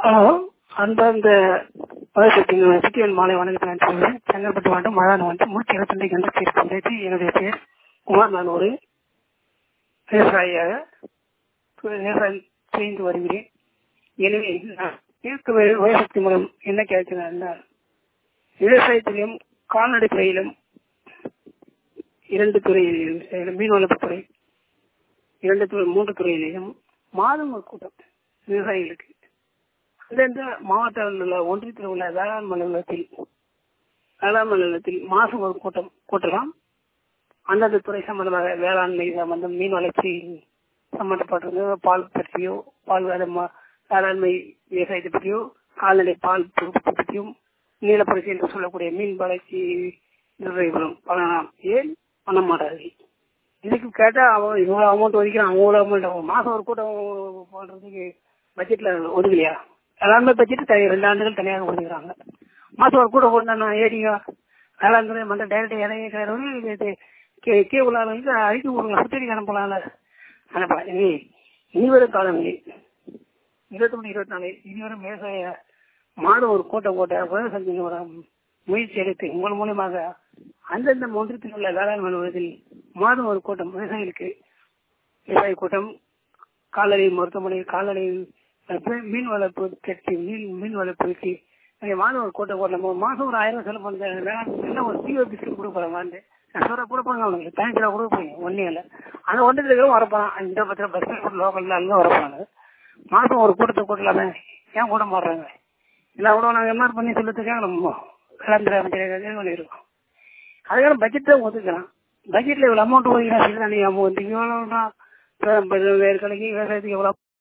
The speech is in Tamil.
ஹலோ அந்தந்த வயசுக்கு சிட்டியன் மாலை வணக்கத்தை நான் சொல்கிறேன் செங்கல்பட்டு மாவட்டம் மழை வந்து நூற்றி இருபத்தி கண்டத்தில் பஞ்சாயத்து என்னுடைய பேர் குமார் நான் ஒரு விவசாயியாக விவசாயம் செய்து வருகிறேன் எனவே நான் இயற்கை விவசாயத்தின் மூலம் என்ன கேட்கிறேன் என்றால் விவசாயத்திலும் கால்நடை துறையிலும் இரண்டு துறையிலும் மீன் வளர்ப்புத்துறை இரண்டு துறை மூன்று துறையிலும் மாதம் ஒரு கூட்டம் விவசாயிகளுக்கு அந்தந்த மாவட்டத்தில் உள்ள ஒன்றியத்தில் உள்ள வேளாண் மண்டலத்தில் வேளாண் மண்டலத்தில் மாசம் ஒரு கூட்டம் கூட்டலாம் அந்தந்த துறை சம்பந்தமாக வேளாண்மை சம்பந்தம் மீன் வளர்ச்சி சம்பந்தப்பட்டது பால் பற்றியோ பால் வேளாண்மை விவசாயத்தை பற்றியோ கால்நடை பால் பற்றியும் நீலப்பரிசு என்று சொல்லக்கூடிய மீன் வளர்ச்சி நிர்வகிகளும் பண்ணலாம் ஏன் பண்ண மாட்டார்கள் இதுக்கு கேட்டா அவன் இவ்வளவு அமௌண்ட் ஒதுக்கிறான் அவ்வளவு அமௌண்ட் மாசம் ஒரு கூட்டம் பண்றதுக்கு பட்ஜெட்ல ஒதுக்கலையா வேளாண்மை பட்ஜெட் ரெண்டு ஆண்டுகள் தனியாக ஒதுக்குறாங்க மாசம் ஒரு கூட்டம் போட்டா ஏடிங்க வேளாண் துறை மற்ற டைரக்டர் இடையே கே உள்ளாங்க அழித்து கொடுங்க சுத்தடி அனுப்பலாம்ல அனுப்பலாம் எனவே இனிவரும் காலங்களில் இருபத்தி மூணு இருபத்தி நாலு இனிவரும் விவசாய மாதம் ஒரு கூட்டம் போட்ட விவசாய முயற்சி எடுத்து உங்கள் மூலமாக அந்தந்த ஒன்றியத்தில் உள்ள வேளாண் நிறுவனத்தில் மாதம் ஒரு கூட்டம் விவசாயிகளுக்கு விவசாய கூட்டம் கால்நடை மருத்துவமனை கால்நடை மீன் வளர்ப்பு கட்டி மீன் மீன் வளர்ப்புக்கு மாதம் ஒரு கூட்டம் போடலாம் மாதம் ஒரு ஆயிரம் செலவு பண்ண வேளாண் ஒரு சிஓ பிஸ்கட் கொடுப்பாங்க சொல்ற கொடுப்பாங்க அவங்களுக்கு பேங்க்ல கொடுப்பாங்க ஒன்னே இல்லை அந்த ஒன்றதுக்கு வரப்பாங்க அஞ்சு பத்து பஸ் லோக்கல்ல அங்கே வரப்பாங்க மாசம் ஒரு கூட்டத்தை கூட்டலாமே ஏன் கூட மாறுறாங்க இல்லை கூட நாங்கள் என்ன பண்ணி சொல்லுறதுக்காக நம்ம கலந்துரை அமைச்சர் பண்ணியிருக்கோம் அதுக்கான பட்ஜெட் தான் ஒதுக்கலாம் பட்ஜெட்ல இவ்வளவு அமௌண்ட் ஒதுக்கலாம் அமௌண்ட் இவ்வளோ வேறு கடைக்கு விவசாயத்துக்கு எவ்வளோ